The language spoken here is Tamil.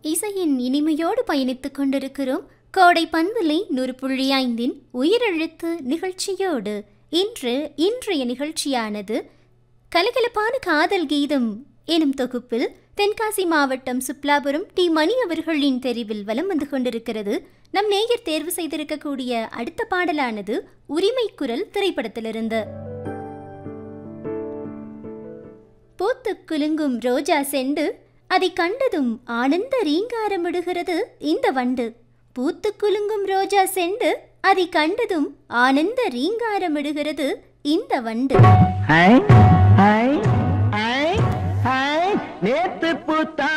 இசையின் இனிமையோடு பயணித்துக் கொண்டிருக்கிறோம் கோடை பண்பலை நூறு புள்ளி ஐந்தின் உயிரெழுத்து நிகழ்ச்சியோடு இன்று இன்றைய நிகழ்ச்சியானது கலகலப்பான காதல் கீதம் எனும் தொகுப்பில் தென்காசி மாவட்டம் சுப்லாபுரம் டி மணி அவர்களின் தெரிவில் வலம் வந்து கொண்டிருக்கிறது நம் நேயர் தேர்வு செய்திருக்கக்கூடிய அடுத்த பாடலானது உரிமை குரல் திரைப்படத்திலிருந்து பூத்து குலுங்கும் ரோஜா செண்டு அதை கண்டதும் ஆனந்த ரீங்காரமிடுகிறது இந்த வண்டு பூத்து குலுங்கும் ரோஜா செண்டு அதை கண்டதும் ஆனந்த ரீங்காரமிடுகிறது இந்த வண்டு ஹை ஹை ஹை ஹை நேத்து பூத்தா